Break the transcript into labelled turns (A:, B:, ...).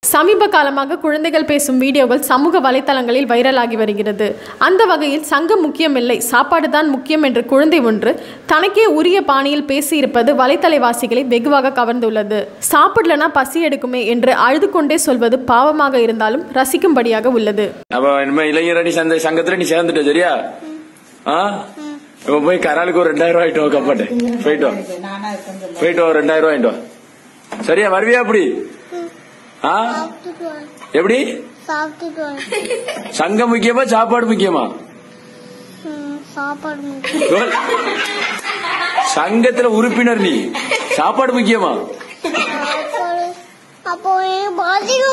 A: சமீப காலமாக குழந்தைகள் பேசும் வீடியோக்கள் சமூக வலைத்தளங்களில் வைரலாகி வருகிறது அந்த வகையில் சங்கம் முக்கியமில்லை சாப்பாடு தான் முக்கியம் என்ற குழந்தை ஒன்று தனக்கே உரிய பாணியில் பேசியிருப்பது வலைத்தலைவாசிகளை வெகுவாக கவர்ந்துள்ளது சாப்பிடலனா பசி எடுக்குமே என்று அழுது கொண்டே சொல்வது பாவமாக இருந்தாலும் ரசிக்கும்படியாக உள்ளது
B: அப்ப இனிமே இளைஞரணி சந்தை சங்கத்துல நீ சேர்ந்துட்ட சரியா ஆ இப்ப போய் கராலுக்கு ஒரு ரெண்டாயிரம் ரூபாய் வாங்கிட்டு வா கப்பாட்டு போயிட்டு வா போயிட்டு வா ஒரு ரெண்டாயிரம் ரூபாய் வாங்கிட்டு வா சரியா வருவியா அப்படி ஆ
C: சாப்பிட்டுக்குவேன்
B: எப்படி
C: சாப்பிட்டுக்குவேன்
B: சங்கம் முக்கியமா சாப்பாடு முக்கியமா
C: ம், சாப்பாடு முக்கியம்.
B: சங்கத்துல உறுப்பினர் நீ சாப்பாடு முக்கியமா
C: சாப்பாடு அப்போ எனக்கு பாதிக்க